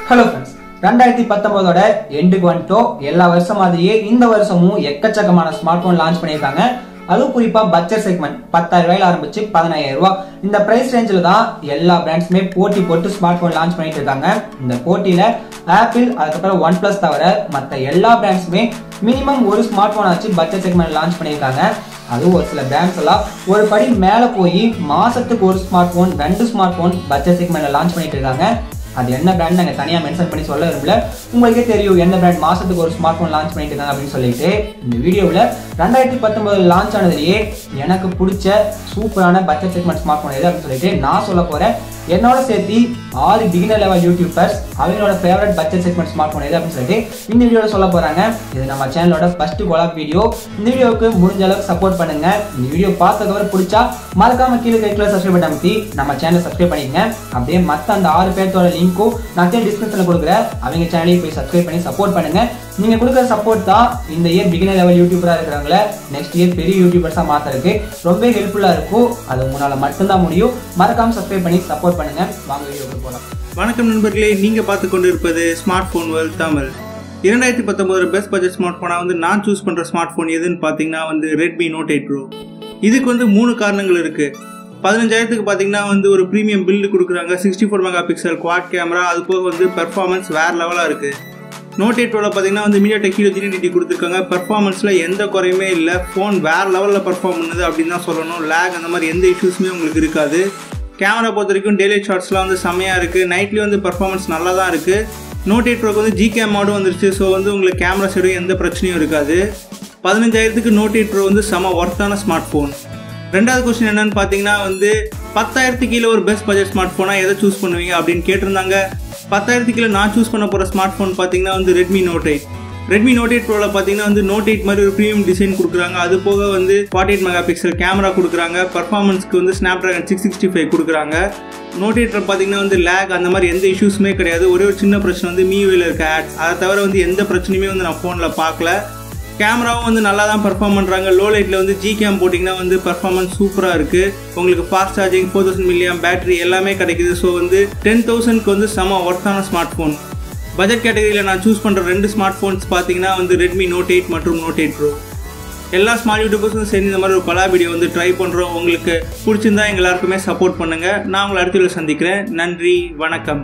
hello friends ரெண்டாயிரத்தி பத்தொன்பதோட எண்டுக்கு வந்துட்டோம் எல்லா வருஷம் மாதிரியே இந்த வருஷமும் எக்கச்சக்கமான ஸ்மார்ட் போன் லான்ச் பண்ணியிருக்காங்க அதுவும் குறிப்பா பட்ஜெட் செக்மெண்ட் பத்தாயிரம் ரூபாயில ஆரம்பிச்சு பதினாயிரம் ரூபாய் இந்த பிரைஸ் ரேஞ்சில் தான் எல்லா பிராண்ட்ஸுமே போட்டி போட்டு ஸ்மார்ட் போன் லான்ச் பண்ணிட்டு இருக்காங்க இந்த போட்டியில ஆப்பிள் அதுக்கப்புறம் ஒன் பிளஸ் தவிர மற்ற எல்லா பிராண்ட்ஸுமே மினிமம் ஒரு ஸ்மார்ட் போன் ஆச்சு பட்ஜெட் செக்மெண்ட் லான்ச் பண்ணியிருக்காங்க அதுவும் ஒரு சில பிராண்ட்ஸ் எல்லாம் ஒரு படி மேல போய் மாசத்துக்கு ஒரு ஸ்மார்ட் போன் ரெண்டு ஸ்மார்ட் போன் பட்ஜெட் செக்மெண்ட்ல லான்ச் பண்ணிட்டு இருக்காங்க அது என்ன பிராண்ட் நாங்கள் தனியாக மென்ஷன் பண்ணி சொல்ல விரும்பல உங்களுக்கே தெரியும் என்ன பிராண்ட் மாசத்துக்கு ஒரு ஸ்மார்ட் ஃபோன் லான்ச் பண்ணிட்டு இருக்காங்க அப்படின்னு சொல்லிட்டு இந்த வீடியோவில் ரெண்டாயிரத்தி பத்தொன்பது லான்ச் ஆனதுலேயே எனக்கு பிடிச்ச சூப்பரான பட்ஜெட் செக்மெண்ட் ஸ்மார்ட் ஃபோன் எது அப்படின்னு சொல்லிட்டு நான் சொல்ல போறேன் என்னோட சேர்த்து ஆறு பிகினர் லெவல் யூடியூபர்ஸ் அவங்களோட favourite budget segment smart phone எது அப்படின்னு சொல்லிட்டு இந்த வீடியோவில் சொல்ல போறாங்க இது நம்ம சேனலோட ஃபர்ஸ்ட் கொலாப் வீடியோ இந்த வீடியோவுக்கு முடிஞ்ச அளவுக்கு சப்போர்ட் பண்ணுங்க இந்த வீடியோ பார்த்ததுக்கப்புறம் பிடிச்சா மறக்காம கீழே கைக்கில் சப்ஸ்கிரைப் பண்ணி அமைத்தி நம்ம சேனலை சப்ஸ்கிரைப் பண்ணிக்கங்க அப்படியே மற்ற அந்த ஆறு பேர்த்தோட லிங்க்கும் நான் டிஸ்கிரிப்ஷனில் கொடுக்குறேன் அவங்க சேனலையும் போய் சப்ஸ்கிரைப் பண்ணி சப்போர்ட் பண்ணுங்க நீங்க கொடுக்குற சப்போர்ட் தான் இந்த இயர் பிகினர் லெவல் யூடியூபரா இருக்கிறவங்கள நெக்ஸ்ட் இயர் பெரிய யூடியூபர்ஸா மாத்துறதுக்கு ரொம்ப ஹெல்ப்ஃபுல்லா இருக்கும் அது உங்களால மட்டும்தான் முடியும் மறக்காம சப்ஸ்கிரைப் பண்ணி சப்போர்ட் பண்ணுங்க வாங்க வீடியோக்கு போகலாம் வணக்கம் நண்பர்களே நீங்கள் பார்த்து கொண்டிருப்பது ஸ்மார்ட் ஃபோன் வேர்ல்ட் தமிழ் இரண்டாயிரத்தி பத்தொம்போது பெஸ்ட் பட்ஜெட் ஸ்மார்ட் ஃபோனாக வந்து நான் சூஸ் பண்ணுற ஸ்மார்ட் ஃபோன் எதுன்னு பார்த்தீங்கன்னா வந்து ரெட்மி நோட் எயிட் ப்ரோ இதுக்கு வந்து மூணு காரணங்கள் இருக்குது பதினஞ்சாயிரத்துக்கு பார்த்தீங்கன்னா வந்து ஒரு ப்ரீமியம் பில்டு கொடுக்குறாங்க sixty four mega pixel quad camera அது போக வந்து பெர்ஃபார்மன்ஸ் வேறு லெவலாக இருக்குது நோட் எயிட் ப்ரோவில் பார்த்தீங்கன்னா வந்து மீடியா டெக் ஹீரோ ஜினிட்டி கொடுத்துருக்காங்க பெர்ஃபார்மன்ஸில் எந்த குறையுமே இல்லை ஃபோன் வேறு லெவலில் பெர்ஃபார்ம் பண்ணுது அப்படின்னு தான் சொல்லணும் லேக் அந்த மாதிரி எந்த இஷ்யூஸுமே உங்களுக்கு இருக்காது கேமரா பொறுத்த வரைக்கும் டெய்லி ஷார்ட்ஸ்லாம் வந்து செம்மையாக இருக்குது நைட்லேயும் வந்து பர்ஃபார்மன்ஸ் நல்லா தான் இருக்குது நோட் எயிட் ப்ரோக்கு வந்து ஜிகேம் மாடும் வந்துருச்சு ஸோ வந்து உங்களுக்கு கேமரா சைடும் எந்த பிரச்சனையும் இருக்காது பதினஞ்சாயிரத்துக்கு நோட் எயிட் ப்ரோ வந்து செம ஒர்த்தான ஸ்மார்ட் ஃபோன் ரெண்டாவது கொஸ்டின் என்னன்னு பார்த்தீங்கன்னா வந்து பத்தாயிரத்துக்கு கீழே ஒரு பெஸ்ட் பட்ஜெட் ஸ்மார்ட் ஃபோனாக எதை சூஸ் பண்ணுவீங்க அப்படின்னு கேட்டிருந்தாங்க பத்தாயிரத்துக்கு கீழே நான் சூஸ் பண்ண போகிற ஸ்மார்ட் ஃபோன் பார்த்தீங்கன்னா வந்து Redmi note eight Redmi note eight ப்ரோவில் பார்த்தீங்கன்னா வந்து நோட் எயிட் மாதிரி ஒரு ப்ரீமியம் டிசைன் கொடுக்குறாங்க அது போக வந்து forty eight mega pixel camera கொடுக்குறாங்க பர்ஃபார்மன்ஸ்க்கு வந்து Snapdragon six sixty five கொடுக்குறாங்க நோட் எயிட்டில் பார்த்தீங்கன்னா வந்து லேக் அந்த மாதிரி எந்த இஷ்யூஸுமே கிடையாது ஒரே ஒரு சின்ன பிரச்சனை வந்து மீவில் இருக்க ஆட்ஸ் அதை தவிர வந்து எந்த பிரச்சனையுமே வந்து நான் ஃபோனில் பார்க்கல கேமராவும் வந்து நல்லா தான் பர்ஃபார்ம் பண்ணுறாங்க லோ லைட்டில் வந்து ஜி கேம் போட்டிங்கன்னா வந்து பர்ஃபார்மன்ஸ் சூப்பராக இருக்குது உங்களுக்கு fast charging four thousand milliamp battery எல்லாமே கிடைக்குது ஸோ வந்து டென் தௌசண்ட்க்கு வந்து செம ஒர்த்தான ஸ்மார்ட் ஃபோன் பட்ஜெட் கேட்டகரியில் நான் சூஸ் பண்ணுற ரெண்டு ஸ்மார்ட் ஃபோன்ஸ் பார்த்தீங்கன்னா வந்து ரெட்மி நோட் எயிட் மற்றும் நோட் எயிட் ப்ரோ எல்லா ஸ்மார்ட் யூடியூபர்ஸும் சேர்ந்து இந்த மாதிரி ஒரு கொலா வீடியோ வந்து ட்ரை பண்ணுறோம் உங்களுக்கு பிடிச்சிருந்தா எங்க எல்லாருக்குமே சப்போர்ட் பண்ணுங்கள் நான் உங்களை அடுத்த வீடியோவில் சந்திக்கிறேன் நன்றி வணக்கம்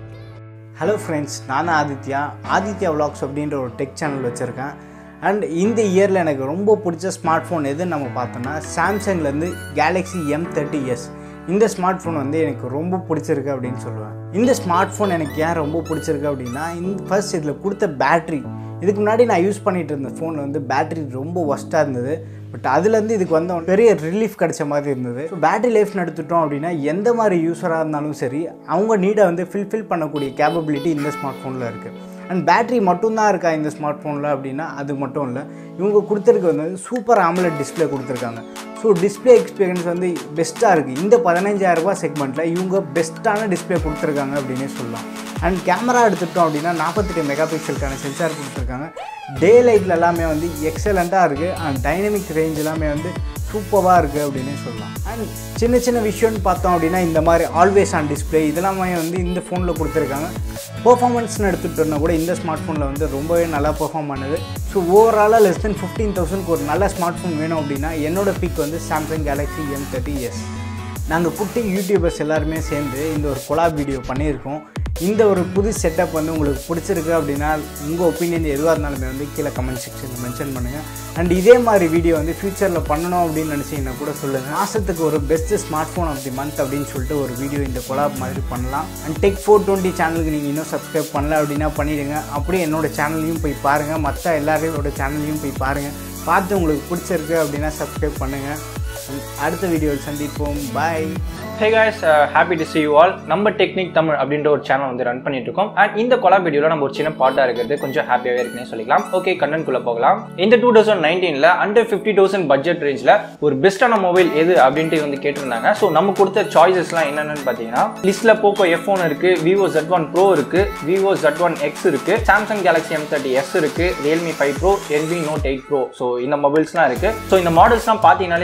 ஹலோ ஃப்ரெண்ட்ஸ் நான் தான் ஆதித்யா ஆதித்யா vlogs அப்படின்ற ஒரு டெக் சேனல் வச்சுருக்கேன் அண்ட் இந்த இயரில் எனக்கு ரொம்ப பிடிச்ச ஸ்மார்ட் ஃபோன் எதுன்னு நம்ம பார்த்தோம்னா சாம்சங்லேருந்து கேலக்ஸி எம் தேர்ட்டி எஸ் இந்த ஸ்மார்ட் ஃபோன் வந்து எனக்கு ரொம்ப பிடிச்சிருக்கு அப்படின்னு சொல்லுவேன் இந்த ஸ்மார்ட் ஃபோன் எனக்கு ஏன் ரொம்ப பிடிச்சிருக்கு அப்படின்னா இந்த ஃபர்ஸ்ட் இதில் கொடுத்த பேட்ரி இதுக்கு முன்னாடி நான் யூஸ் பண்ணிட்டு இருந்த ஃபோனில் வந்து பேட்டரி ரொம்ப ஒஸ்ட்டாக இருந்தது பட் அதுலேருந்து இதுக்கு வந்து பெரிய ரிலீஃப் கிடைச்ச மாதிரி இருந்தது ஸோ பேட்டரி லைஃப் எடுத்துட்டோம் அப்படின்னா எந்த மாதிரி யூஸராக இருந்தாலும் சரி அவங்க நீடை வந்து ஃபில்ஃபில் பண்ணக்கூடிய கேப்பபிலிட்டி இந்த ஸ்மார்ட் ஃபோனில் இருக்குது அண்ட் பேட்டரி மட்டும்தான் இருக்கா இந்த ஸ்மார்ட் ஃபோனில் அப்படின்னா அது மட்டும் இல்லை இவங்க கொடுத்துருக்கு வந்து சூப்பர் ஆம்லெட் டிஸ்பிளே கொடுத்துருக்காங்க ஸோ டிஸ்பிளே எக்ஸ்பீரியன்ஸ் வந்து பெஸ்ட்டாக இருக்குது இந்த பதினஞ்சாயிரரூபா செக்மெண்ட்டில் இவங்க பெஸ்ட்டான டிஸ்பிளே கொடுத்துருக்காங்க அப்படின்னே சொல்லலாம் அண்ட் கேமரா எடுத்துட்டோம் அப்படின்னா நாற்பத்தெட்டு மெகா பிக்சலுக்கான சென்சார் கொடுத்துருக்காங்க டே லைட்டில் எல்லாமே வந்து எக்ஸலண்ட்டாக இருக்குது அண்ட் டைனமிக் ரேஞ்ச் எல்லாமே வந்து சூப்பராக இருக்குது அப்படின்னே சொல்லலாம் அண்ட் சின்ன சின்ன விஷயம்னு பார்த்தோம் அப்படின்னா இந்த மாதிரி ஆல்வேஸ் ஆன் டிஸ்பிளே இதெல்லாமே வந்து இந்த ஃபோனில் கொடுத்துருக்காங்க பெர்ஃபார்மன்ஸ்னு எடுத்துகிட்டோம்னா கூட இந்த ஸ்மார்ட் ஃபோனில் வந்து ரொம்பவே நல்லா பெர்ஃபார்ம் பண்ணுது ஸோ ஓவராலாக லெஸ் தென் ஃபிஃப்டீன் தௌசண்ட்க்கு ஒரு நல்ல ஸ்மார்ட் ஃபோன் வேணும் அப்படின்னா என்னோட பிக் வந்து Samsung Galaxy M thirty S நாங்கள் குட்டி யூடியூபர்ஸ் எல்லாருமே சேர்ந்து இந்த ஒரு கொலாப் வீடியோ பண்ணியிருக்கோம் இந்த ஒரு புது செட்டப் வந்து உங்களுக்கு பிடிச்சிருக்கு அப்படின்னா உங்கள் ஒப்பீனியன் எதுவாக இருந்தாலுமே வந்து கீழே கமெண்ட் செக்ஷனில் மென்ஷன் பண்ணுங்கள் அண்ட் இதே மாதிரி வீடியோ வந்து ஃப்யூச்சரில் பண்ணணும் அப்படின்னு நினச்சிங்கன்னா கூட சொல்லுங்கள் மாதத்துக்கு ஒரு best smart phone of the month அப்படின்னு சொல்லிட்டு ஒரு வீடியோ இந்த கொலாப் மாதிரி பண்ணலாம் அண்ட் டெக் ஃபோர் டுவெண்ட்டி சேனலுக்கு நீங்கள் இன்னும் சப்ஸ்கிரைப் பண்ணல அப்படின்னா பண்ணிவிடுங்க அப்படியே என்னோட சேனல்லையும் போய் பாருங்கள் மற்ற எல்லாரோட சேனல்லையும் போய் பாருங்கள் பார்த்து உங்களுக்கு பிடிச்சிருக்கு அப்படின்னா சப்ஸ்கிரைப் பண்ணுங்கள் அடுத்த வீடியோவில் சந்திப்போம் bye hey guys happy to see you all நம்ம டெக்னிக் தமிழ் அப்படின்ற ஒரு சேனல் வந்து ரன் பண்ணிட்டு இருக்கோம் அண்ட் இந்த கொலா வீடியோல நம்ம ஒரு சின்ன பாட்டா இருக்கிறது கொஞ்சம் ஹாப்பியாவே இருக்குன்னு சொல்லிக்கலாம் ஓகே கண்ணன் குள்ள போகலாம் இந்த டூ தௌசண்ட் நைன்டீன்ல அண்டர் ஃபிஃப்டி தௌசண்ட் பட்ஜெட் ரேஞ்சில் ஒரு பெஸ்டான மொபைல் எது அப்படின்ட்டு வந்து கேட்டிருந்தாங்க ஸோ நம்ம கொடுத்த சாய்ஸஸ்லாம் என்னென்னு பார்த்தீங்கன்னா லிஸ்ட்ல போக்கோ எஃப் ஒன் இருக்கு விவோ ஜெட் ஒன் ப்ரோ இருக்கு விவோ ஜெட் ஒன் எக்ஸ் இருக்கு Samsung Galaxy M thirty S இருக்கு ரியல்மி ஃபைவ் ப்ரோ என்வி நோட் எயிட் ப்ரோ ஸோ இந்த மொபைல்ஸ்லாம் இருக்கு ஸோ இந்த மாடல்ஸ்லாம் பார்த்தீங்கனாலே தெரிஞ்சிருக்கும்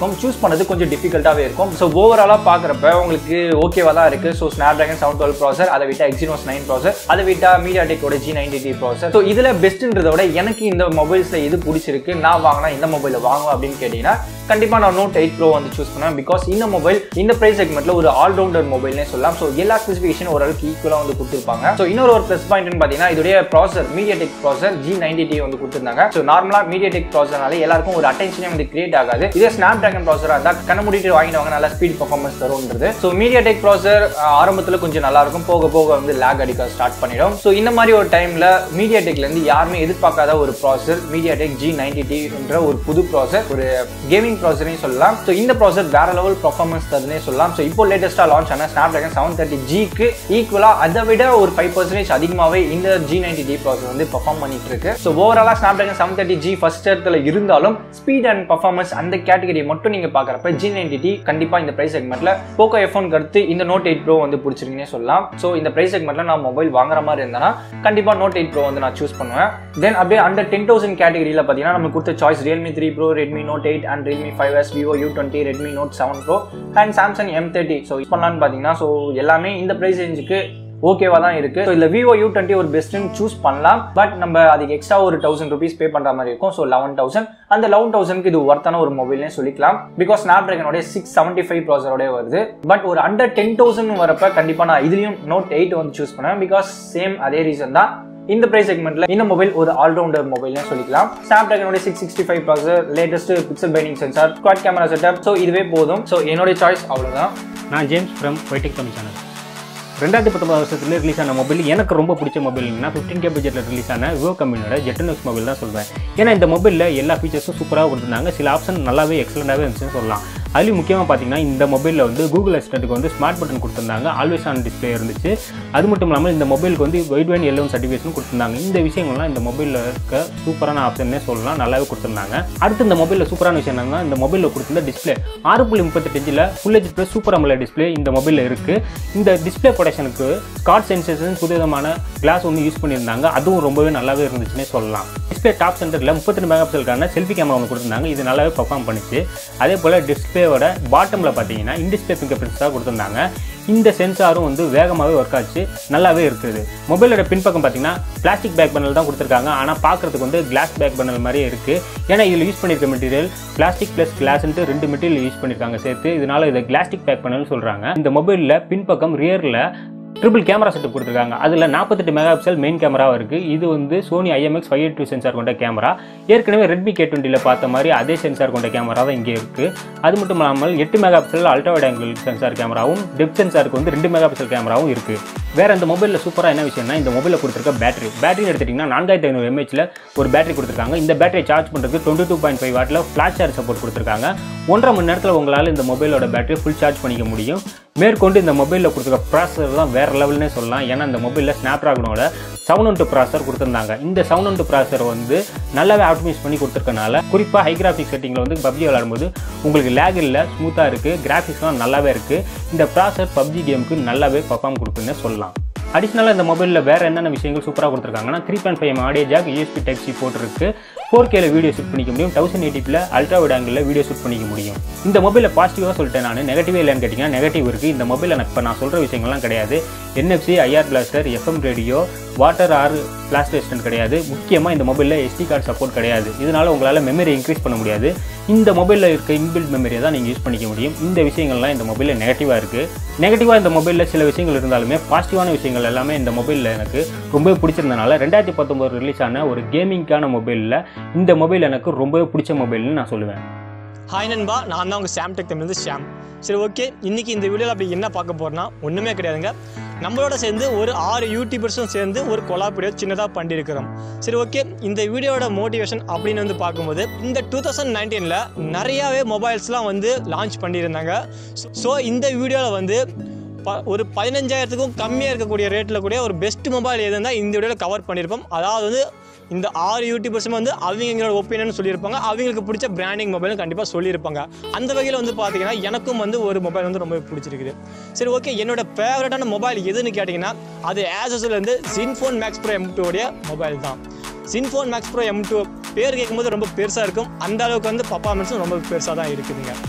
இருக்கும் சூஸ் பண்ணது கொஞ்சம் டிஃபிகல்ட்டாகவே இருக்கும் ஸோ ஓவராலாக பார்க்குறப்ப உங்களுக்கு ஓகேவா தான் இருக்குது so Snapdragon seven twelve processor அதை விட்டா எக்ஸினோஸ் நைன் ப்ராசர் அதை விட்டா மீடியா டெக்கோட G ninety T processor so இதில் பெஸ்ட்டுன்றத விட எனக்கு இந்த மொபைல்ஸில் எது பிடிச்சிருக்கு நான் வாங்கினா இந்த மொபைலில் வாங்குவேன் அப்படின்னு கேட்டிங்கன்னா கண்டிப்பாக நான் நோட் எயிட் ப்ரோ வந்து சூஸ் பண்ணுவேன் பிகாஸ் இந்த மொபைல் இந்த ப்ரைஸ் செக்மெண்ட்டில் ஒரு ஆல்ரவுண்டர் மொபைல்னே சொல்லலாம் ஸோ எல்லா ஸ்பெசிஃபிகேஷன் ஓரளவுக்கு ஈக்குவலாக வந்து கொடுத்துருப்பாங்க ஸோ இன்னொரு ஒரு ப்ளஸ் பாயிண்ட்னு பார்த்தீங்கன்னா இதோடைய processor MediaTek processor G ninety T வந்து கொடுத்துருந்தாங்க ஸோ நார்மலாக மீடியா டெக் ப்ராசர்னால எல்லாருக்கும் ஒரு அட்டென்ஷனே வந்து கிரியேட் ஆகாது இதே ஸ்னாப் ட்ராகன் ப்ராசராக இருந்தால் கண்ண மூடிட்டு வாங்கினவங்க நல்லா ஸ்பீட் பர்ஃபார்மன்ஸ் தரும்ன்றது ஸோ மீடியா டெக் ப்ராசர் ஆரம்பத்தில் கொஞ்சம் நல்லா இருக்கும் போக போக வந்து லேக் அடிக்க ஸ்டார்ட் பண்ணிடும் ஸோ இந்த மாதிரி ஒரு டைமில் மீடியா டெக்லேருந்து யாருமே எதிர்பார்க்காத ஒரு processor MediaTek G ninety T என்ற ஒரு புது ப்ராசர் ஒரு கேமிங் ப்ராசரையும் சொல்லலாம் ஸோ இந்த ப்ராசர் வேற லெவல் பர்ஃபார்மன்ஸ் தருதுனே சொல்லலாம் ஸோ இப்போ லேட்டஸ்ட்டாக லான்ச் ஆன ஸ்னாப் ட்ராகன் செவன் தேர்ட்டி ஜிக்கு ஈக்குவலாக அதை விட ஒரு ஃபைவ் பர்சன்டேஜ் அதிகமாகவே இந்த ஜி நைன்டி டி ப்ராசர் வந்து பர்ஃபார்ம் பண்ணிட்டு இருக்கு ஸோ ஓவராலாக Snapdragon seven thirty G first இடத்துல இருந்தாலும் ஸ்பீட் அண்ட் பர்ஃபார்மன்ஸ் அந்த கேட்டகரி மட்டும் நீங்கள் பார்க்குறப்ப ஜி நைன்டி டி கண்டிப்பாக இந்த ப்ரைஸ் செக்மெண்ட்டில் போக்கோ எஃபோன் அடுத்து இந்த நோட் எயிட் ப்ரோ வந்து பிடிச்சிருக்குன்னே சொல்லலாம் ஸோ இந்த ப்ரைஸ் செக்மெண்ட்டில் நான் மொபைல் வாங்குற மாதிரி இருந்தேன்னா கண்டிப்பாக நோட் எயிட் ப்ரோ வந்து நான் சூஸ் பண்ணுவேன் தென் அப்படியே அண்டர் டென் தௌசண்ட் கேட்டகரியில் பார்த்தீங்கன்னா நம்ம கொடுத்த choice Realme three Pro Redmi note eight and Realme five S Vivo U twenty Redmi Note seven Pro and Samsung M thirty so use பண்ணலான்னு பார்த்தீங்கன்னா ஸோ எல்லாமே இந்த ப்ரைஸ் ரேஞ்சுக்கு ஓகேவா தான் இருக்கு ஸோ இதில் விவோ யூ டுவெண்ட்டி ஒரு பெஸ்ட்டுன்னு சூஸ் பண்ணலாம் பட் நம்ம அதுக்கு எக்ஸ்ட்ரா ஒரு தௌசண்ட் ருபீஸ் பே பண்ணுற மாதிரி இருக்கும் ஸோ லெவன் தௌசண்ட் அந்த லெவன் தௌசண்ட்க்கு இது ஒர்த்தான ஒரு மொபைல்னே சொல்லிக்கலாம் பிகாஸ் ஸ்னாப் ட்ராகனோட சிக்ஸ் செவன்ட்டி ஃபைவ் ப்ராசரோட வருது பட் ஒரு அண்டர் டென் தௌசண்ட் வரப்ப கண்டிப்பாக நான் இதுலையும் நோட் எயிட் வந்து சூஸ் பண்ணுவேன் பிகாஸ் சேம் அதே ரீசன் தான் இந்த பிரைஸ் செக்மெண்ட்ல இந்த மொபைல் ஒரு ஆல்ரவுண்டர் மொபைல்னு சொல்லிக்கலாம் ஸ்னாப் ட்ராகனோட six sixty five processor latest pixel binning sensor quad camera setup so இதுவே போதும் ஸோ என்னோட சாய்ஸ் அவ்வளோதான் நான் James from YTech Tamil channel ரெண்டாயிரத்தி பத்தொம்பது வருஷத்துல ரிலீஸ் ஆன மொபைல் எனக்கு ரொம்ப பிடிச்ச மொபைல்னா ஃபிஃப்டீன் கே பட்ஜெட்டில் ரிலீஸ் ஆன விவோ கம்பெனியோட ஜெட்டனோஸ் மொபைல் தான் சொல்வேன் ஏன்னா இந்த மொபைலில் எல்லா ஃபீச்சர்ஸும் சூப்பராக கொடுத்துருந்தாங்க சில ஆப்ஷன் நல்லாவே எக்ஸலண்ட்டாகவே இருந்துச்சுன்னு சொல்லலாம் அதுலேயும் முக்கியமாக பார்த்தீங்கன்னா இந்த மொபைலில் வந்து கூகுள் அசிஸ்டன்ட்டுக்கு வந்து ஸ்மார்ட் பட்டன் கொடுத்துருந்தாங்க ஆல்வேஸ் ஆன் டிஸ்பிளே இருந்துச்சு அது மட்டும் இல்லாமல் இந்த மொபைலுக்கு வந்து வைட் வேன் எல்லோன் சர்டிஃபிகேஷன் கொடுத்துருந்தாங்க இந்த விஷயங்கள்லாம் இந்த மொபைலில் இருக்க சூப்பரான ஆப்ஷன்னே சொல்லலாம் நல்லாவே கொடுத்துருந்தாங்க அடுத்து இந்த மொபைலில் சூப்பரான விஷயம் என்னன்னா இந்த மொபைலில் கொடுத்துருந்த டிஸ்பிளே ஆறு புள்ளி முப்பத்தெட்டு இன்ச்சில் full H plus super AMOLED display இந்த மொபைலில் இருக்குது இந்த டிஸ்பிளே ப்ரொடக்ஷனுக்கு ஸ்காட் சென்சேஷன் புதுவிதமான கிளாஸ் ஒன்று யூஸ் பண்ணியிருந்தாங்க அதுவும் ரொம்பவே நல்லாவே இருந்துச்சுன்னே சொல்லலாம் டிஸ்பிளே டாப் சென்டரில் முப்பத்தி மெகா பிக்சலுக்கான செல்ஃபி கேமரா ஒன்று கொடுத்துருந்தாங்க இது நல்லாவே பர்ஃபார்ம் பண்ணிச்சு அதே போல் டிஸ்பிளேவோட பாட்டமில் பார்த்தீங்கன்னா இன்டிஸ்பிளே ஃபிங்கர் பிரிண்ட்ஸாக கொடுத்துருந்தாங்க இந்த சென்சாரும் வந்து வேகமாகவே ஒர்க் ஆச்சு நல்லாவே இருக்குது மொபைலோட பின்பக்கம் பார்த்தீங்கன்னா பிளாஸ்டிக் பேக் பேனல் தான் கொடுத்துருக்காங்க ஆனால் பார்க்கறதுக்கு வந்து கிளாஸ் பேக் பேனல் மாதிரியே இருக்குது ஏன்னா இதில் யூஸ் பண்ணியிருக்க மெட்டீரியல் பிளாஸ்டிக் ப்ளஸ் கிளாஸ்ன்ட்டு ரெண்டு மெட்டீரியல் யூஸ் பண்ணியிருக்காங்க சேர்த்து இதனால இதை கிளாஸ்டிக் பேக் பேனல் சொல்கிறாங்க இந்த மொபைலில் பின்பக்கம் ரியரில் ட்ரிபிள் கேமரா செட்டப் கொடுத்துருக்காங்க அதில் நாற்பத்தெட்டு மெகா பிக்சல் மெயின் கேமராவும் இருக்குது இது வந்து Sony IMX five eight two sensor கொண்ட கேமரா ஏற்கனவே ரெட்மி கே டுவெண்ட்டியில் பார்த்த மாதிரி அதே சென்சார் கொண்ட கேமரா தான் இங்கே இருக்குது அது மட்டும் இல்லாமல் எட்டு mega pixel ultra wide angle sensor கேமராவும் டெப் சென்சாருக்கு வந்து ரெண்டு மெகா பிக்சல் கேமராவும் இருக்குது வேற இந்த மொபைலில் சூப்பராக என்ன விஷயம்னா இந்த மொபைலில் கொடுத்துருக்க பேட்டரி பேட்டரி எடுத்துட்டிங்கன்னா நான்காயிரத்தி ஐநூறு எம்ஏச்சில் ஒரு பேட்டரி கொடுத்துருக்காங்க இந்த பேட்டரியை சார்ஜ் பண்ணுறதுக்கு டுவெண்ட்டி டூ பாயிண்ட் ஃபைவ் வாட்டில் ஃப்ளாஷ் சார்ஜ் சப்போர்ட் கொடுத்துருக்காங்க ஒன்றரை மணி நேரத்தில் உங்களால் இந்த மொபைலோட பேட்டரி ஃபுல் சார்ஜ் பண்ணிக்க முடியும் மேற்கொண்டு இந்த மொபைலில் கொடுத்துருக்க ப்ராசஸர் தான் வேறு லெவல்னே சொல்லலாம் ஏன்னா இந்த மொபைலில் ஸ்னாப் ட்ராகனோட செவன் ஒன் டூ ப்ராசர் கொடுத்துருந்தாங்க இந்த செவன் ஒன் டூ ப்ராசர் வந்து நல்லாவே ஆப்டிமைஸ் பண்ணி கொடுத்துருக்கனால குறிப்பாக ஹை கிராஃபிக் செட்டிங்கில் வந்து பப்ஜி விளாடும்போது உங்களுக்கு லேக் இல்லை ஸ்மூத்தாக இருக்குது கிராஃபிக்ஸ்லாம் நல்லாவே இருக்குது இந்த ப்ராசர் பப்ஜி கேமுக்கு நல்லாவே பர்ஃபார்ம் கொடுக்குன்னு சொல்லலாம் அடிஷ்னலாக இந்த மொபைலில் வேறு என்னென்ன விஷயங்கள் சூப்பராக கொடுத்துருக்காங்கன்னா three point five audio jack USB type C போட்டிருக்கு ஃபோர் கேல வீடியோ ஷூட் பண்ணிக்க முடியும் தௌசண்ட் எயிட்டிப்பில் அல்ட்ரா வைட் ஆங்கிளில் வீடியோ ஷூட் பண்ணிக்க முடியும் இந்த மொபைலில் பாசிட்டிவாக சொல்லிட்டேன் நான் நெகட்டிவ் இல்லைன்னு கேட்டிங்கன்னா நெகட்டிவ் இருக்குது இந்த மொபைல் எனக்கு இப்போ நான் சொல்கிற விஷயங்கள்லாம் கிடையாது NFC IR blaster FM radio water or splash resistant கிடையாது முக்கியமாக இந்த மொபைலில் எஸ்டி கார்டு சப்போர்ட் கிடையாது இதனால் உங்களால் மெமரி இன்க்ரீஸ் பண்ண முடியாது இந்த மொபைலில் இருக்க இன்பில்ட் மெமரியை தான் நீங்கள் யூஸ் பண்ணிக்க முடியும் இந்த விஷயங்கள்லாம் இந்த மொபைலில் நெகட்டிவாக இருக்குது நெகட்டிவாக இந்த மொபைலில் சில விஷயங்கள் இருந்தாலுமே பாசிட்டிவான விஷயங்கள் எல்லாமே இந்த மொபைலில் எனக்கு ரொம்பவே பிடிச்சிருந்தனால ரெண்டாயிரத்தி பத்தொம்போது ரிலீஸ் ஆன ஒரு கேமிங்கான மொபைலில் இந்த மொபைல் எனக்கு ரொம்பவே பிடிச்ச மொபைல்னு நான் சொல்லுவேன் ஹாய் நண்பா நான் தான் உங்கள் சாம் டெக் தமிழ்ந்து ஷாம் சரி ஓகே இன்றைக்கி இந்த வீடியோவில் அப்படி என்ன பார்க்க போகிறோன்னா ஒன்றுமே கிடையாதுங்க நம்மளோட சேர்ந்து ஒரு ஆறு யூடியூபர்ஸும் சேர்ந்து ஒரு கொலாப் வீடியோ சின்னதாக பண்ணியிருக்கிறோம் சரி ஓகே இந்த வீடியோட மோட்டிவேஷன் அப்படின்னு வந்து பார்க்கும்போது இந்த டூ தௌசண்ட் நைன்டீனில் நிறையாவே மொபைல்ஸ்லாம் வந்து லான்ச் பண்ணியிருந்தாங்க ஸோ இந்த வீடியோவில் வந்து ப ஒரு பதினஞ்சாயிரத்துக்கும் கம்மியாக இருக்கக்கூடிய ரேட்டில் கூடிய ஒரு பெஸ்ட் மொபைல் எதுன்னா இந்த வீடியோவில் கவர் பண்ணியிருப்போம் அதாவது வந்து இந்த ஆறு யூடியூபர்ஸும் வந்து அவங்களோட ஒப்பீனியன் சொல்லியிருப்பாங்க அவங்களுக்கு பிடிச்ச பிராண்டிங் மொபைலும் கண்டிப்பாக சொல்லியிருப்பாங்க அந்த வகையில் வந்து பார்த்தீங்கன்னா எனக்கும் வந்து ஒரு மொபைல் வந்து ரொம்ப பிடிச்சிருக்குது சரி ஓகே என்னோட ஃபேவரட்டான மொபைல் எதுன்னு கேட்டிங்கன்னா அது ஆசஸ்லேருந்து ஜின்ஃபோன் மேக்ஸ் ப்ரோ எம் டூடைய மொபைல் தான் Zenfone Max Pro M two பேர் கேட்கும்போது ரொம்ப பெருசாக இருக்கும் அந்த அளவுக்கு வந்து பர்ஃபார்மன்ஸும் ரொம்ப பெருசாக தான் இருக்குதுங்க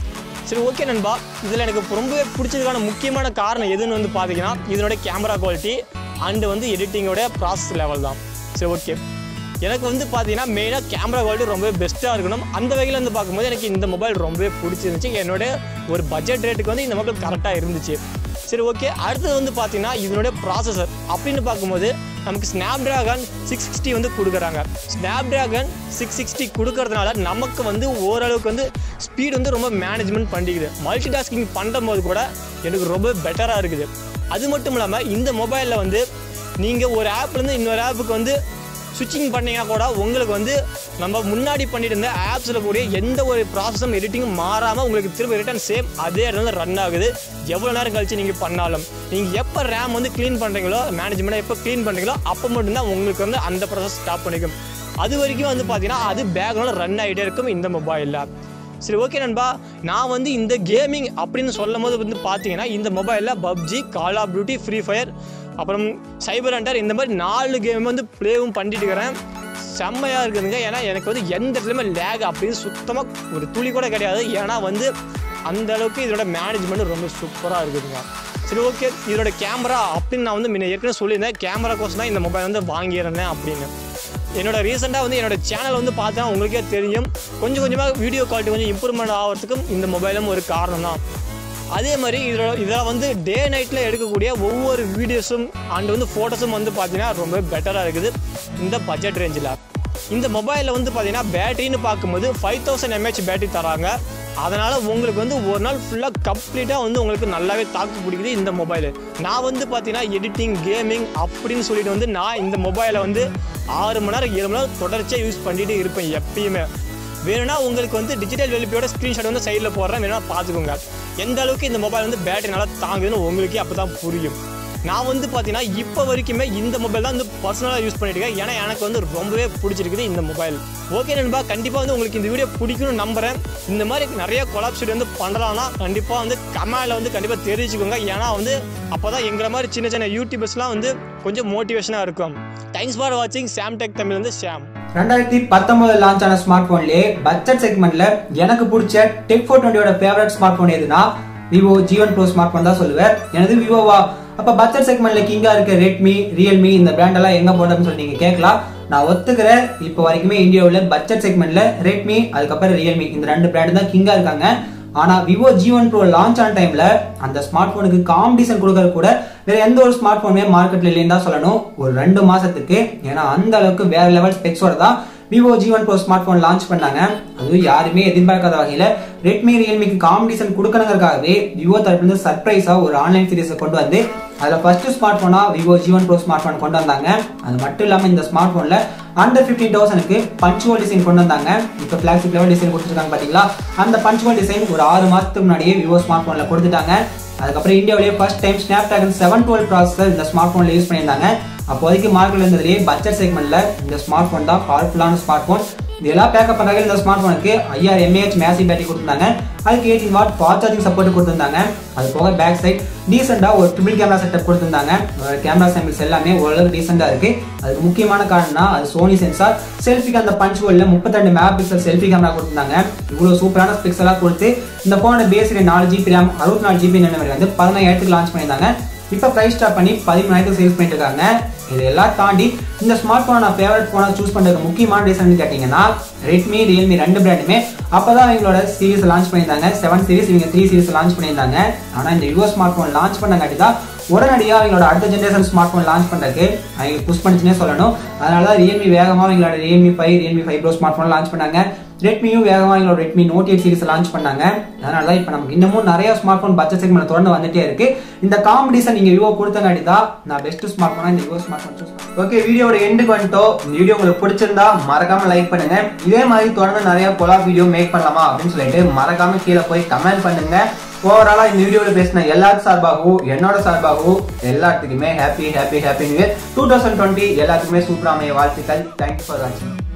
சரி ஓகே நண்பா இதில் எனக்கு ரொம்பவே பிடிச்சதுக்கான முக்கியமான காரணம் எதுன்னு வந்து பார்த்தீங்கன்னா இதனோட கேமரா குவாலிட்டி அண்டு வந்து எடிட்டிங்கோட ப்ராசஸ் லெவல் தான் சரி ஓகே எனக்கு வந்து பார்த்தீங்கன்னா மெயினாக கேமரா குவாலிட்டி ரொம்பவே பெஸ்ட்டாக இருக்கணும் அந்த வகையில் வந்து பார்க்கும்போது எனக்கு இந்த மொபைல் ரொம்பவே பிடிச்சிருந்துச்சு என்னோட ஒரு பட்ஜெட் ரேட்டுக்கு வந்து இந்த மொபைல் கரெக்டாக இருந்துச்சு சரி ஓகே அடுத்தது வந்து பார்த்தீங்கன்னா இதனுடைய ப்ராசஸர் அப்படின்னு பார்க்கும்போது நமக்கு ஸ்னாப் ட்ராகன் சிக்ஸ் சிக்ஸ்டி வந்து கொடுக்குறாங்க ஸ்னாப் ட்ராகன் சிக்ஸ் சிக்ஸ்டி கொடுக்கறதுனால நமக்கு வந்து ஓரளவுக்கு வந்து ஸ்பீடு வந்து ரொம்ப மேனேஜ்மெண்ட் பண்ணிக்குது மல்டி டாஸ்கிங் பண்ணும்போது கூட எனக்கு ரொம்ப பெட்டராக இருக்குது அது மட்டும் இல்லாமல் இந்த மொபைலில் வந்து நீங்கள் ஒரு ஆப்லேருந்து இன்னொரு ஆப்புக்கு வந்து சுவிட்சிங் பண்ணீங்கன்னா கூட உங்களுக்கு வந்து நம்ம முன்னாடி பண்ணிட்டு இருந்த ஆப்ஸில் கூடிய எந்த ஒரு ப்ராசஸும் எடிட்டிங்கும் மாறாமல் உங்களுக்கு திரும்ப ரிட்டர்ன் சேம் அதே இடத்துல ரன் ஆகுது எவ்வளோ நேரம் கழிச்சு நீங்கள் பண்ணாலும் நீங்கள் எப்போ ரேம் வந்து க்ளீன் பண்ணுறீங்களோ மேனேஜ்மெண்ட்டை எப்போ க்ளீன் பண்ணுறீங்களோ அப்போ மட்டும்தான் உங்களுக்கு வந்து அந்த ப்ராசஸ் ஸ்டாப் பண்ணிக்கும் அது வரைக்கும் வந்து பார்த்தீங்கன்னா அது பேக்ரவுண்டில் ரன் ஆகிட்டே இருக்கும் இந்த மொபைலில் சரி ஓகே நண்பா நான் வந்து இந்த கேமிங் அப்படின்னு சொல்லும் போது வந்து பார்த்தீங்கன்னா இந்த மொபைலில் PUBG call of duty free fire அப்புறம் சைபர் ஹண்டர் இந்த மாதிரி நாலு கேம் வந்து ப்ளேவும் பண்ணிட்டு இருக்கிறேன் செம்மையாக இருக்குதுங்க ஏன்னா எனக்கு வந்து எந்த இடத்துலையுமே லேக் அப்படின்னு சுத்தமாக ஒரு துளி கூட கிடையாது ஏன்னா வந்து அந்த அளவுக்கு இதோட மேனேஜ்மெண்ட் ரொம்ப சூப்பராக இருக்குதுங்க சரி ஓகே இதோட கேமரா அப்படின்னு நான் வந்து முன்ன ஏற்கனவே சொல்லியிருந்தேன் கேமரா கோர்ஸ் தான் இந்த மொபைல் வந்து வாங்கியிருந்தேன் அப்படின்னு என்னோட ரீசெண்டாக வந்து என்னோட சேனல் வந்து பார்த்தா உங்களுக்கே தெரியும் கொஞ்சம் கொஞ்சமாக வீடியோ குவாலிட்டி கொஞ்சம் இம்ப்ரூவ்மெண்ட் ஆகிறதுக்கும் இந்த மொபைலும் ஒரு காரணம் தான் அதே மாதிரி இதில் இதில் வந்து டே நைட்டில் எடுக்கக்கூடிய ஒவ்வொரு வீடியோஸும் அண்ட் வந்து ஃபோட்டோஸும் வந்து பார்த்தீங்கன்னா ரொம்ப பெட்டராக இருக்குது இந்த பட்ஜெட் ரேஞ்சில் இந்த மொபைலில் வந்து பார்த்தீங்கன்னா பேட்டரின்னு பார்க்கும்போது ஃபைவ் தௌசண்ட் எம்ஏஹெச் பேட்டரி தராங்க அதனால் உங்களுக்கு வந்து ஒரு நாள் ஃபுல்லாக கம்ப்ளீட்டாக வந்து உங்களுக்கு நல்லாவே தாக்கு பிடிக்குது இந்த மொபைலு நான் வந்து பார்த்தீங்கன்னா எடிட்டிங் கேமிங் அப்படின்னு சொல்லிட்டு வந்து நான் இந்த மொபைலை வந்து ஆறு மணி நேரம் ஏழு மணி நேரம் தொடர்ச்சியாக யூஸ் பண்ணிட்டு இருப்பேன் எப்பயுமே வேணும்னா உங்களுக்கு வந்து டிஜிட்டல் வெலிப்பியோட ஸ்க்ரீன்ஷாட் வந்து சைடில் போடுறேன் வேணும்னா பார்த்துக்கோங்க எந்த அளவுக்கு இந்த மொபைல் வந்து பேட்டரி நல்லா தாங்குதுன்னு உங்களுக்கே அப்போ தான் புரியும் நான் வந்து பார்த்தீங்கன்னா இப்போ வரைக்குமே இந்த மொபைல் தான் வந்து பர்சனலாக யூஸ் பண்ணிட்டு இருக்கேன் ஏன்னா எனக்கு வந்து ரொம்பவே பிடிச்சிருக்குது இந்த மொபைல் ஓகே நண்பா கண்டிப்பாக வந்து உங்களுக்கு இந்த வீடியோ பிடிக்கும்னு நம்புறேன் இந்த மாதிரி நிறைய கொலாப்ஸ் வந்து பண்ணலாம்னா கண்டிப்பாக வந்து கமெண்டில் வந்து கண்டிப்பாக தெரிவிச்சுக்கோங்க ஏன்னா வந்து அப்போ தான் எங்களை மாதிரி சின்ன சின்ன யூடியூபர்ஸ்லாம் வந்து கொஞ்சம் மோட்டிவேஷனாக இருக்கும் தேங்க்ஸ் ஃபார் வாட்சிங் சாம் டெக் தமிழ் வந்து ஷாம் ரெண்டாயிரத்தி பத்தொன்பது லான்ச் ஆன ஸ்மார்ட் போன்லயே பட்ஜெட் செக்மெண்ட்ல எனக்கு பிடிச்ச டெக் ஃபோர் டுவெண்ட்டியோட ஃபேவரட் ஸ்மார்ட் போன் எதுனா Vivo Z one pro smart phone தான் சொல்லுவேன் எனது விவோவா அப்ப பட்ஜெட் செக்மெண்ட்ல கிங்கா இருக்க ரெட்மி ரியல்மி இந்த பிராண்ட் எல்லாம் எங்க போடுறதுன்னு சொல்லி நீங்க கேட்கலாம் நான் ஒத்துக்கிறேன் இப்போ வரைக்குமே இந்தியாவில் பட்ஜெட் செக்மெண்ட்ல ரெட்மி அதுக்கப்புறம் ரியல்மி இந்த ரெண்டு பிராண்ட் தான் கிங்கா இருக்காங்க ஆனா விவோ ஜீவன் ப்ரோ லான்ச் ஆன டைம்ல அந்த ஸ்மார்ட் போனுக்கு காம்படிஷன் கொடுக்கறது கூட வேற எந்த ஒரு ஸ்மார்ட் போனுமே மார்க்கெட்ல இல்லைன்னு தான் சொல்லணும் ஒரு ரெண்டு மாசத்துக்கு ஏன்னா அந்த அளவுக்கு வேற லெவல் ஸ்பெக்ஸோட தான் Vivo Z one pro smart phone launch பண்ணாங்க அதுவும் யாருமே எதிர்பார்க்காத வகையில ரெட்மி ரியல்மிக்கு காம்படிஷன் கொடுக்கணுங்கிறதுக்காகவே விவோ தரப்புல இருந்து சர்ப்ரைஸா ஒரு ஆன்லைன் சீரிஸை கொண்டு வந்து அதுல ஃபர்ஸ்ட் ஸ்மார்ட் போனா Vivo Z one pro smart phone கொண்டு வந்தாங்க அது மட்டும் இல்லாம இந்த ஸ்மார்ட் போன்ல அண்டர் ஃபிஃப்டீன் தௌசண்ட்க்கு பஞ்சுவல் டிசைன் கொண்டு வந்தாங்க இப்போ ஃபிளாக்ஷிப் லெவல் டிசைன் கொடுத்துருக்காங்க பாத்தீங்களா அந்த பஞ்சுவல் டிசைன் ஒரு ஆறு மாசத்துக்கு முன்னாடியே விவோ ஸ்மார்ட் போன்ல கொடுத்துட்டாங்க அதுக்கப்புறம் இந்தியாவிலேயே first time Snapdragon seven twelve processor இந்த ஸ்மார்ட் போன்ல யூஸ் பண்ணியிருந்தாங்க அப்போதைக்கு மார்க்கெட்ல இருந்ததுலேயே பட்ஜெட் செக்மெண்ட்ல இந்த ஸ்மார்ட் போன் தான் பவர்ஃபுல்லான ஸ்மார்ட் போன் இது எல்லாம் பேக்கப் பண்ணாங்க இந்த ஸ்மார்ட் போனுக்கு ஐஆர் எம்ஏஹெச் மேசி பேட்டரி கொடுத்திருந்தாங்க அதுக்கு eighteen watt fast charging support கொடுத்திருந்தாங்க அது போக பேக் சைட் டீசெண்டா ஒரு ட்ரிபிள் கேமரா செட்டப் கொடுத்திருந்தாங்க கேமரா சாம்பிள்ஸ் எல்லாமே ஓரளவுக்கு டீசெண்டா இருக்கு அதுக்கு முக்கியமான காரணம்னா அது சோனி சென்சார் செல்ஃபிக்கு அந்த பஞ்ச் ஹோல்ல முப்பத்திரெண்டு மெகா பிக்சல் செல்ஃபி கேமரா கொடுத்திருந்தாங்க இவ்வளவு சூப்பரான ஸ்பெக்ஸ் எல்லாம் கொடுத்து இந்த போனோட பேஸ் நாலு ஜிபி ரேம் அறுபத்தி நாலு ஜிபி மெமரி வந்து பதினாயிரத்துக்கு லான்ச் பண்ணியிருந்தாங்க இப்போ ப்ரைஸ் ஸ்டாப் பண்ணி பதிமூணாயிரத்துக்கு சேல்ஸ் பண்ணிட்டு இருக்காங்க இது எல்லாம் தாண்டி இந்த ஸ்மார்ட் போனை நான் ஃபேவரட் போனை சூஸ் பண்ணுறதுக்கு முக்கியமான ரீசன் கேட்டிங்கன்னா ரெட்மி ரியல்மி ரெண்டு பிராண்டுமே அப்போ தான் அவங்களோட சீரிஸ் லான்ச் பண்ணியிருந்தாங்க செவன் சீரிஸ் இவங்க த்ரீ சீரிஸ் லான்ச் பண்ணியிருந்தாங்க ஆனால் இந்த யூஎஸ் ஸ்மார்ட் ஃபோன் லான்ச் பண்ணங்காட்டி தான் உடனடியாக அவங்களோட அடுத்த ஜென்ரேஷன் ஸ்மார்ட் ஃபோன் லான்ச் பண்ணுறதுக்கு அவங்க புஷ் பண்ணிச்சுனே சொல்லணும் அதனால தான் ரியல்மி வேகமாக அவங்களோட Realme five Realme five pro smart phone launch பண்ணாங்க ரெட்மியும் வேகமாக எங்களோட Redmi note eight series launch பண்ணாங்க அதனால தான் இப்போ நமக்கு இன்னமும் நிறைய ஸ்மார்ட் ஃபோன் பட்ஜெட் செக்மெண்ட் தொடர்ந்து வந்துட்டே இருக்கு இந்த காம்படிஷன் நீங்க விவோ கொடுத்தங்காட்டி தான் நான் பெஸ்ட் ஸ்மார்ட் ஃபோனா இந்த Vivo smart phone choose okay வீடியோட எண்டுக்கு வந்துட்டோம் இந்த வீடியோ உங்களுக்கு பிடிச்சிருந்தா மறக்காம லைக் பண்ணுங்க இதே மாதிரி தொடர்ந்து நிறைய கொலா வீடியோ மேக் பண்ணலாமா அப்படின்னு சொல்லிட்டு மறக்காம கீழே போய் கமெண்ட் பண்ணுங்க ஓவராலா இந்த வீடியோவில் பேசின எல்லாரும் சார்பாகவும் என்னோட சார்பாகவும் எல்லாத்துக்குமே happy happy happy new year two thousand twenty எல்லாத்துக்குமே சூப்பராமைய வாழ்த்துக்கள் தேங்க்யூ ஃபார் வாட்சிங்